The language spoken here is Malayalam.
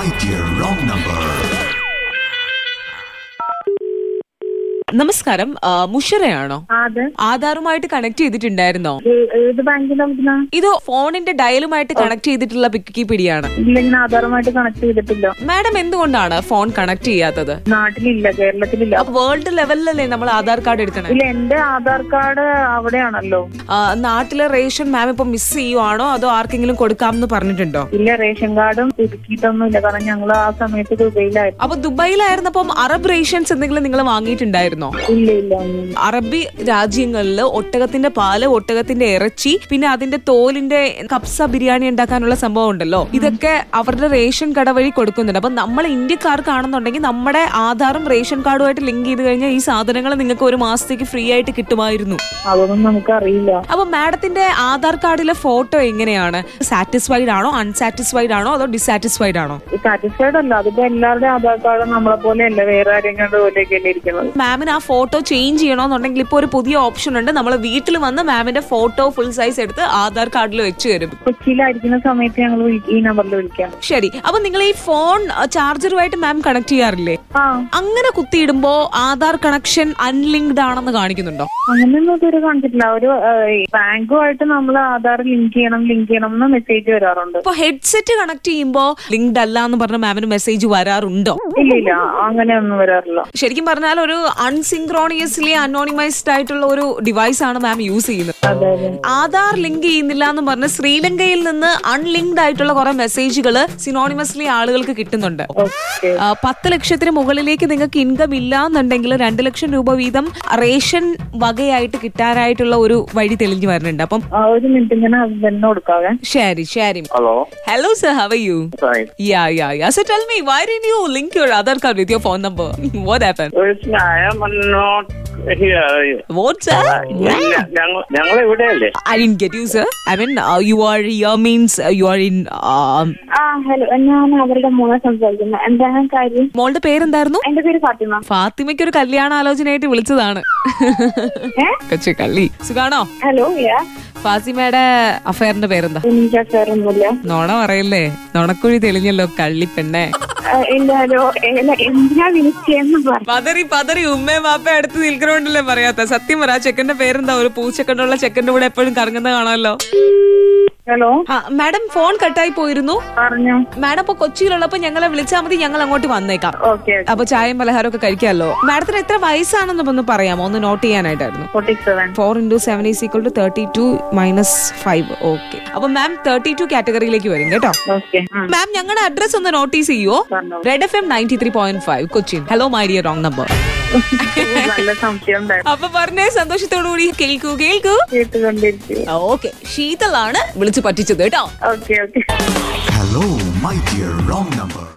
My dear wrong number. നമസ്കാരം ആ, മുഷറയാണോ അതെ ആധാറുമായിട്ട് കണക്ട് ചെയ്തിട്ടുണ്ടായിരുന്നോ ഏ- ഏത് ബാങ്കിന്റെ അവിടുന്ന് ഇത് ഫോണിന്റെ ഡയലുമായിട്ട് കണക്ട് ചെയ്തിട്ടുള്ള പിക്കിപ്പിടിയാണ് ഇല്ല ഞാൻ ആധാറുമായിട്ട് കണക്ട് ചെയ്തിട്ടില്ല മാഡം എന്തുകൊണ്ടാണ് ഫോൺ കണക്ട് ചെയ്യാത്തത് നാട്ടിലില്ല കേരളത്തിലില്ല അപ്പൊ വേൾഡ് ലെവലിലല്ലേ നമ്മൾ ആധാർ കാർഡ് എടുക്കണേ ഇല്ല എന്റെ ആധാർ കാർഡ് അവിടെയാണല്ലോ ആ, നാട്ടിലെ റേഷൻ മാം ഇപ്പൊ മിസ് ചെയ്യുവാണോ അതോ ആർക്കെങ്കിലും കൊടുക്കാമെന്ന് പറഞ്ഞിട്ടുണ്ടോ ഇല്ല റേഷൻ കാർഡും പുതുക്കിയിട്ടൊന്നുമില്ല കാരണം ഞങ്ങൾ ആ സമയത്ത് ദുബൈയിലായിരുന്നു അപ്പൊ ദുബായിലായിരുന്നപ്പം അറബ് റേഷൻസ് എന്തെങ്കിലും നിങ്ങൾ വാങ്ങിയിട്ടുണ്ടായിരുന്നോ ഇല്ല ഇല്ല ഒന്നും. അറബി രാജ്യങ്ങളിൽ ഒട്ടകത്തിന്റെ പാല് ഒട്ടകത്തിന്റെ ഇറച്ചി പിന്നെ അതിന്റെ തോലിന്റെ കപ്സ ബിരിയാണി ഉണ്ടാക്കാനുള്ള സംഭവം ഉണ്ടല്ലോ ഇതൊക്കെ അവരുടെ റേഷൻ കട വഴി കൊടുക്കുന്നുണ്ട് അപ്പൊ നമ്മൾ ഇന്ത്യക്കാർക്കാണെന്നുണ്ടെങ്കിൽ നമ്മുടെ ആധാറും റേഷൻ കാർഡുമായിട്ട് ലിങ്ക് ചെയ്ത് കഴിഞ്ഞാൽ ഈ സാധനങ്ങൾ നിങ്ങൾക്ക് ഒരു മാസത്തേക്ക് ഫ്രീ ആയിട്ട് കിട്ടുമായിരുന്നു അതൊന്നും നമുക്കറിയില്ല അപ്പൊ മാഡത്തിന്റെ ആധാർ കാർഡിലെ ഫോട്ടോ എങ്ങനെയാണ് സാറ്റിസ്ഫൈഡ് ആണോ അൺസാറ്റിസ്ഫൈഡ് ആണോ അതോ ഡിസാറ്റിസ്ഫൈഡ് ആണോ സാറ്റിസ്ഫൈഡ് അല്ല അതിപ്പോ എല്ലാവരുടെയും ആധാർ കാർഡ് നമ്മളെ പോലെ അല്ല വേറെ ആരെങ്കിലും പോലെയൊക്കെയല്ലേ ഇരിക്കുന്നത് മാമിന് ആ ഫോട്ടോ ചേഞ്ച് ചെയ്യണമെന്നുണ്ടെങ്കിൽ ഇപ്പോൾ ഒരു പുതിയ ഓപ്ഷൻ ഉണ്ട് നമ്മൾ വീട്ടിൽ വന്ന് മാമിന്റെ ഫോട്ടോ ഫുൾ സൈസ് എടുത്ത് ആധാർ കാർഡിൽ വെച്ച് തരും കൊച്ചിയിലായിരിക്കുന്ന സമയത്ത് ഞങ്ങൾ ഈ നമ്പറിൽ വിളിക്കാം ശരി അപ്പൊ നിങ്ങൾ ഈ ഫോൺ ചാർജറുമായിട്ട് മാം കണക്ട് ചെയ്യാറില്ലേ ആ അങ്ങനെ കുത്തിയിടുമ്പോ ആധാർ കണക്ഷൻ അൺലിങ്ക്ഡ് ആണെന്ന് കാണിക്കുന്നുണ്ടോ അങ്ങനെയൊന്നും ഇതുവരെ കാണിച്ചിട്ടില്ല ഒരു ബാങ്കുമായിട്ട് നമ്മൾ ആധാർ ലിങ്ക് ചെയ്യണം ലിങ്ക് ചെയ്യണം എന്ന് മെസ്സേജ് വരാറുണ്ട് അപ്പൊ ഹെഡ്സെറ്റ് കണക്ട് ചെയ്യുമ്പോ ലിങ്ക്ഡ് അല്ല എന്ന് പറഞ്ഞ മാമിന് മെസ്സേജ് വരാറുണ്ടോ ഇല്ല ഇല്ല അങ്ങനെയൊന്നും വരാറില്ല ശരിക്കും പറഞ്ഞാൽ ഒരു അൺസിങ്ക്രോണിയസ്ലി അനോണിമൈസ്ഡ് ആയിട്ടുള്ള ഒരു ഡിവൈസ് ആണ് മാം യൂസ് ചെയ്യുന്നത് അതെ അതെ ആധാർ ലിങ്ക് ചെയ്യുന്നില്ല എന്ന് പറഞ്ഞ് ശ്രീലങ്കയിൽ നിന്ന് അൺലിങ്ക്ഡ് ആയിട്ടുള്ള കുറെ മെസ്സേജുകൾ സിനോണിമസ്ലി ആളുകൾക്ക് കിട്ടുന്നുണ്ട് ഓക്കെ ആ, പത്ത് ലക്ഷത്തിന് മുകളിലേക്ക് നിങ്ങൾക്ക് ഇൻകം ഇല്ല എന്നുണ്ടെങ്കിൽ രണ്ട് ലക്ഷം രൂപ വീതം റേഷൻ വകയായിട്ട് കിട്ടാനായിട്ടുള്ള ഒരു വഴി തെളിഞ്ഞു വരുന്നുണ്ട് അപ്പം ആ ഒരു മിനിറ്റ് ഞാൻ ഹസ്ബൻഡിന് കൊടുക്കാവേ ശരി ശരി Hello. Hello sir how you Fine. Yeah, yeah, yeah. So tell me, why didn't you link your Aadhaar card with your phone number? What happened? It's, I am not here. What's that? ഞങ്ങൾ ഞങ്ങൾ ഇവിടെയല്ലേ I didn't get you, sir. I mean, uh, you are here means uh, you are in. Um, ആ ഹലോ ഞാൻ അവരുടെ മോളെ സംസാരിക്കുന്നത് എന്താണ് കാര്യം മോളുടെ പേരെന്തായിരുന്നു എന്റെ പേര് ഫാത്തിമ ഫാത്തിമയ്ക്ക് ഒരു കല്യാണ ആലോചനയായിട്ട് വിളിച്ചതാണ് കൊച്ചു കള്ളി സുഖാണോ ഹലോ യാ ഫാത്തിമയുടെ അഫയറിന്റെ പേരെന്താ എനിക്ക് സാറൊന്നുമില്ല നോണ പറയല്ലേ നോണക്കുഴി തെളിഞ്ഞല്ലോ കള്ളി പെണ്ണെ ഇല്ല ഹലോ എന്തിനാ വിളിച്ചെന്ന് പറ പതറി പതറി ഉമ്മയും വാപ്പ അടുത്ത് നിൽക്കണോണ്ടല്ലേ പറയാത്ത സത്യം പറ ആ ചെക്കന്റെ പേരെന്താ ഒരു പൂച്ചക്കണ്ടുള്ള ചെക്കന്റെ കൂടെ എപ്പോഴും കറങ്ങുന്ന കാണാമല്ലോ ഹലോ ആ, മാഡം ഫോൺ കട്ടായി പോയിരുന്നു പറഞ്ഞു മാഡം ഇപ്പൊ കൊച്ചിയിലുള്ളപ്പോ ഞങ്ങളെ വിളിച്ചാൽ മതി ഞങ്ങൾ അങ്ങോട്ട് വന്നേക്കാം ഓക്കെ അപ്പൊ ചായയും പലഹാരം ഒക്കെ കഴിക്കാമല്ലോ മാഡത്തിന് എത്ര വയസ്സാണെന്ന് ഒന്ന് പറയാമോ ഒന്ന് നോട്ട് ചെയ്യാനായിട്ടായിരുന്നു forty seven four into seven is equal to thirty two minus five okay അപ്പൊ മാം തേർട്ടി ടു കാറ്റഗറിയിലേക്ക് വരും കേട്ടോ ഓക്കെ മാം ഞങ്ങളുടെ അഡ്രസ് ഒന്ന് നോട്ടീസ് ചെയ്യുവോ പറഞ്ഞോ. Red F M ninety three point five Cochin hello my dear wrong number നല്ല സംശയം ഉണ്ടായിരുന്നു അപ്പൊ പറഞ്ഞേ സന്തോഷത്തോടു കൂടി കേൾക്കൂ കേൾക്കൂ കേട്ടുകൊണ്ടിരിക്കുക ഓക്കെ ശീതളാണ് വിളിച്ചു പറ്റിച്ചത് കേട്ടോ okay okay Hello, my dear wrong number.